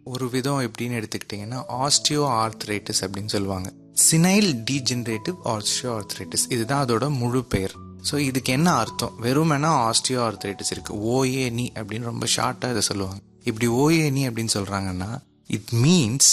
ஒரு விதம் எப்படின்னு எடுத்துக்கிட்டிங்கன்னா ஆஸ்டியோ ஆர்த்ரைட்டிஸ் அப்படின்னு சொல்லுவாங்க சினைல் டீஜெனரேட்டிவ் ஆஸ்டியோ ஆர்த்ரைட்டிஸ் இதுதான் அதோட முழு பெயர் ஸோ இதுக்கு என்ன அர்த்தம் வெறுமனா ஆஸ்டியோ ஆர்த்ரைட்டிஸ் இருக்கு ஓஏனி அப்படின்னு ரொம்ப ஷார்ட்டாக இதை சொல்லுவாங்க இப்படி ஓஏனி அப்படின்னு சொல்றாங்கன்னா இட் மீன்ஸ்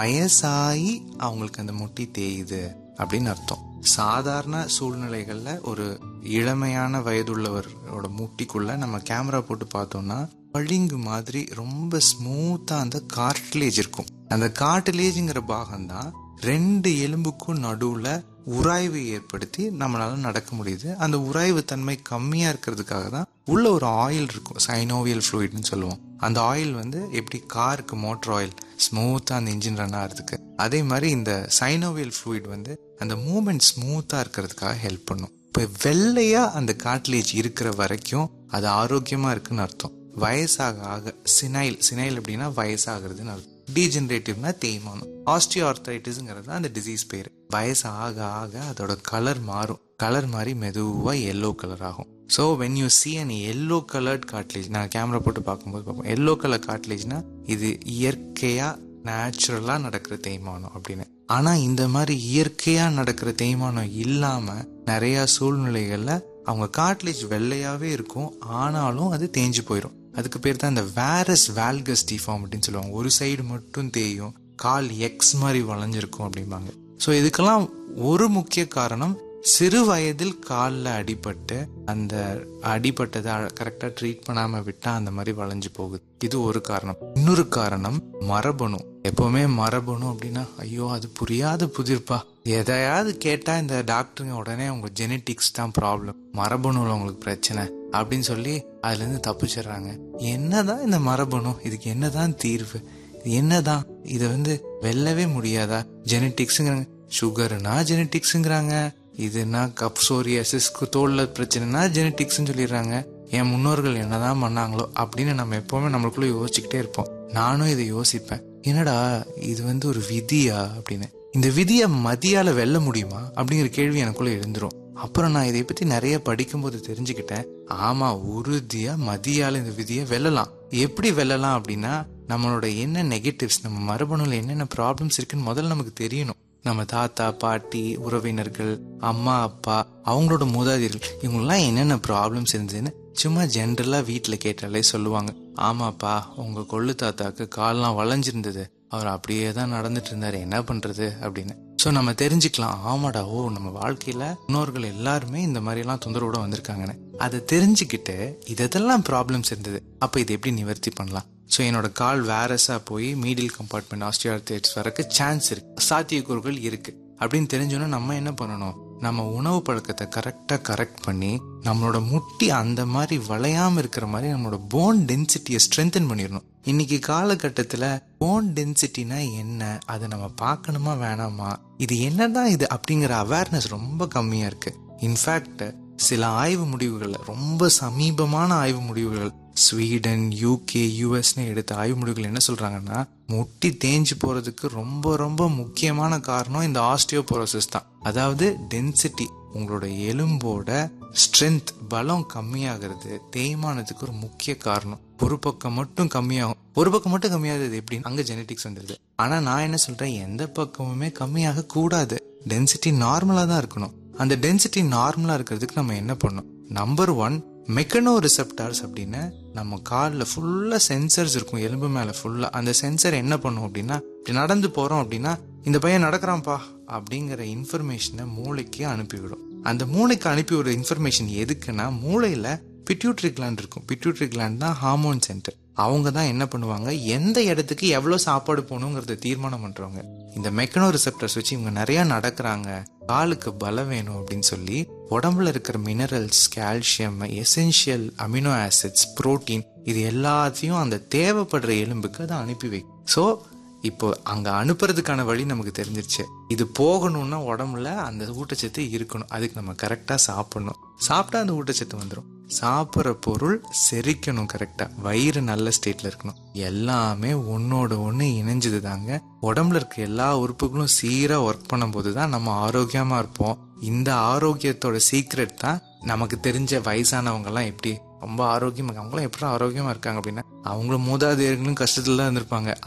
வயசாகி அவங்களுக்கு அந்த முட்டி தேயுது அப்படின்னு அர்த்தம் சாதாரண சூழ்நிலைகள்ல ஒரு இளமையான வயதுள்ளவரோட முட்டிக்குள்ள நம்ம கேமரா போட்டு பார்த்தோம்னா பளிங்கு மாதிரி ரொம்ப ஸ்மூத்தா அந்த கார்ட்லேஜ் இருக்கும் அந்த கார்ட்லேஜ்ங்கிற பாகம் தான் ரெண்டு எலும்புக்கும் நடுவுல உராய்வு ஏற்படுத்தி நம்மளால நடக்க முடியுது அந்த உராய்வு தன்மை கம்மியா இருக்கிறதுக்காக தான் உள்ள ஒரு ஆயில் இருக்கும் சைனோவியல் ஃப்ளூயிட்னு சொல்லுவோம் அந்த ஆயில் வந்து எப்படி காருக்கு மோட்டர் ஆயில் ஸ்மூத்தா அந்த இன்ஜின் ரன் ஆகிறதுக்கு அதே மாதிரி இந்த சைனோவியல் ஃப்ளூயிட் வந்து அந்த மூமெண்ட் ஸ்மூத்தா இருக்கிறதுக்காக ஹெல்ப் பண்ணும் இப்போ வெள்ளையா அந்த காட்லேஜ் இருக்கிற வரைக்கும் அது ஆரோக்கியமா இருக்குன்னு அர்த்தம் வயசாக ஆக சினைல் சினைல் அப்படின்னா வயசாகிறதுன்னு அர்த்தம் டீஜெனரேட்டிவ்னா தேய்மானம் ஆஸ்டியோ ஆர்த்ரைட்டிஸ்ங்கிறது அந்த டிசீஸ் பேர் வயசு ஆக ஆக அதோட கலர் மாறும் கலர் மாறி மெதுவா எல்லோ கலர் ஆகும் so when you see an yellow coloured cartilage நான் கேமரா போட்டு பார்க்கும்போது பார்ப்போம் எல்லோ கலர் காட்லேஜ்னா இது இயற்கையா நேச்சுரலா நடக்கிற தேய்மானம் அப்படின்னு ஆனா இந்த மாதிரி இயற்கையா நடக்கிற தேய்மானம் இல்லாம நிறைய சூழ்நிலைகள்ல அவங்க காட்லேஜ் வெள்ளையாவே இருக்கும் ஆனாலும் அது தேஞ்சு போயிடும் அதுக்கு பேர் தான் இந்த வேரஸ் வேல்கஸ் டிஃபார்ம் அப்படின்னு சொல்லுவாங்க ஒரு சைடு மட்டும் தேயும் கால் எக்ஸ் மாதிரி வளைஞ்சிருக்கும் அப்படிம்பாங்க ஸோ இதுக்கெல்லாம் ஒரு முக்கிய காரணம் சிறு வயதில் காலில் அடிபட்டு அந்த அடிபட்டதை கரெக்டாக ட்ரீட் பண்ணாம விட்டா அந்த மாதிரி வளைஞ்சு போகுது இது ஒரு காரணம் இன்னொரு காரணம் மரபணு எப்பவுமே மரபணு அப்படின்னா ஐயோ அது புரியாத புதிர்ப்பா எதையாவது கேட்டா இந்த டாக்டருங்க உடனே உங்க ஜெனட்டிக்ஸ் தான் ப்ராப்ளம் மரபணுல உங்களுக்கு பிரச்சனை அப்படின்னு சொல்லி அதுல இருந்து தப்பிச்சிடுறாங்க என்னதான் இந்த மரபணு இதுக்கு என்னதான் தீர்வு இது என்னதான் இதை வந்து வெல்லவே முடியாதா ஜெனட்டிக்ஸுங்கிறாங்க சுகர்னா ஜெனட்டிக்ஸுங்கிறாங்க இதுனா கப் சோரியாசிஸ்க்கு தோல்ல பிரச்சனைனா ஜெனட்டிக்ஸ்னு சொல்லிடுறாங்க என் முன்னோர்கள் என்னதான் பண்ணாங்களோ அப்படின்னு நம்ம எப்பவுமே நம்மளுக்குள்ள யோசிச்சுக்கிட்டே இருப்போம் நானும் இதை யோசிப்பேன் என்னடா இது வந்து ஒரு விதியா அப்படின்னு இந்த விதியை மதியால வெல்ல முடியுமா அப்படிங்கிற கேள்வி எனக்குள்ள எழுந்துரும் அப்புறம் நான் இதை பத்தி நிறைய படிக்கும்போது தெரிஞ்சுக்கிட்டேன் ஆமா உறுதியா மதியால இந்த விதியை வெல்லலாம் எப்படி வெல்லலாம் அப்படின்னா நம்மளோட என்ன நெகட்டிவ்ஸ் நம்ம மரபணுல என்னென்ன ப்ராப்ளம்ஸ் இருக்குன்னு முதல்ல நமக்கு தெரியணும் நம்ம தாத்தா பாட்டி உறவினர்கள் அம்மா அப்பா அவங்களோட மூதாதையர்கள் இவங்கெல்லாம் என்னென்ன ப்ராப்ளம்ஸ் இருந்ததுன்னு சும்மா ஜென்ரலா வீட்டில் கேட்டாலே சொல்லுவாங்க ஆமாப்பா உங்க கொள்ளு தாத்தாக்கு கால்லாம் வளைஞ்சிருந்தது அவர் அப்படியே தான் நடந்துட்டு இருந்தாரு என்ன பண்றது அப்படின்னு ஸோ நம்ம தெரிஞ்சுக்கலாம் ஆமாடா ஓ நம்ம வாழ்க்கையில முன்னோர்கள் எல்லாருமே இந்த மாதிரி எல்லாம் தொந்தரவோட வந்திருக்காங்கன்னு அதை தெரிஞ்சுக்கிட்டு இதெல்லாம் ப்ராப்ளம்ஸ் இருந்தது அப்ப இதை எப்படி நிவர்த்தி பண்ணலாம் ஸோ என்னோட கால் வேரஸா போய் மீடியல் கம்பார்ட்மெண்ட் ஆஸ்டியார்த்தேட்ஸ் வரக்கு சான்ஸ் இருக்கு சாத்தியக்கூறுகள் இருக்கு அப்படின்னு தெரிஞ்சோன்னா நம்ம என்ன பண்ணணும் நம்ம உணவு பழக்கத்தை கரெக்டாக கரெக்ட் பண்ணி நம்மளோட முட்டி அந்த மாதிரி வளையாம இருக்கிற மாதிரி நம்மளோட போன் டென்சிட்டியை ஸ்ட்ரென்தன் பண்ணிடணும் இன்னைக்கு காலகட்டத்தில் போன் டென்சிட்டினா என்ன அதை நம்ம பார்க்கணுமா வேணாமா இது என்னதான் இது அப்படிங்கிற அவேர்னஸ் ரொம்ப கம்மியா இருக்கு இன்ஃபேக்ட் சில ஆய்வு முடிவுகள் ரொம்ப சமீபமான ஆய்வு முடிவுகள் ஸ்வீடன் யூகே யூஎஸ்னு எடுத்த ஆய்வு முடிவுகள் என்ன சொல்றாங்கன்னா முட்டி தேஞ்சு போறதுக்கு ரொம்ப ரொம்ப முக்கியமான காரணம் இந்த ஆஸ்டியோபோரோசிஸ் தான் அதாவது டென்சிட்டி உங்களோட எலும்போட ஸ்ட்ரென்த் பலம் கம்மியாகிறது தேய்மானத்துக்கு ஒரு முக்கிய காரணம் ஒரு பக்கம் மட்டும் கம்மியாகும் ஒரு பக்கம் மட்டும் கம்மியாகுது எப்படின்னு அங்க ஜெனட்டிக்ஸ் வந்துருது ஆனா நான் என்ன சொல்றேன் எந்த பக்கமுமே கம்மியாக கூடாது டென்சிட்டி நார்மலா தான் இருக்கணும் அந்த டென்சிட்டி நார்மலா இருக்கிறதுக்கு நம்ம என்ன பண்ணணும் நம்பர் ஒன் மெக்கனோ ரிசெப்டார்ஸ் அப்படின்னு நம்ம காலில் ஃபுல்லாக சென்சர்ஸ் இருக்கும் எலும்பு மேலே ஃபுல்லாக அந்த சென்சர் என்ன பண்ணும் அப்படின்னா இப்படி நடந்து போகிறோம் அப்படின்னா இந்த பையன் நடக்கிறான்ப்பா அப்படிங்கிற இன்ஃபர்மேஷனை மூளைக்கு அனுப்பிவிடும் அந்த மூளைக்கு அனுப்பி விடுற இன்ஃபர்மேஷன் எதுக்குன்னா மூளையில் பிட்யூட்ரி கிளாண்ட் இருக்கும் பிட்யூட்ரி கிளாண்ட் தான் ஹார்மோன் சென்டர் அவங்க தான் என்ன பண்ணுவாங்க எந்த இடத்துக்கு எவ்வளோ சாப்பாடு போகணுங்கிறத தீர்மானம் பண்றவங்க இந்த மெக்கனோ ரிசெப்டர்ஸ் வச்சு இவங்க நிறைய நடக்கிறாங்க காலுக்கு பலம் வேணும் அப்படின்னு சொல்லி உடம்புல இருக்கிற minerals calcium essential amino acids protein இது எல்லாத்தையும் அந்த தேவைப்படுற எலும்புக்கு அதை அனுப்பி வை ஸோ இப்போ அங்க அனுப்புறதுக்கான வழி நமக்கு தெரிஞ்சிருச்சு இது போகணும்னா உடம்புல அந்த ஊட்டச்சத்து இருக்கணும் அதுக்கு நம்ம கரெக்டா சாப்பிடணும் சாப்பிட்டா அந்த ஊட்டச்சத்து வந்துடும் சாப்பிட்ற பொருள் செரிக்கணும் கரெக்டா வயிறு நல்ல ஸ்டேட்ல இருக்கணும் எல்லாமே ஒன்னோட ஒண்ணு இணைஞ்சது தாங்க உடம்புல இருக்க எல்லா உறுப்புகளும் சீரா ஒர்க் பண்ணும்போது தான் நம்ம ஆரோக்கியமா இருப்போம் இந்த ஆரோக்கியத்தோட சீக்ரெட் தான் நமக்கு தெரிஞ்ச வயசானவங்க எல்லாம் எப்படி ரொம்ப ஆரோக்கியமா அவங்களாம் எப்படி ஆரோக்கியமா இருக்காங்க அப்படின்னா அவங்களும் மூதாதையர்களும் கஷ்டத்துல தான் இருந்திருப்பாங்க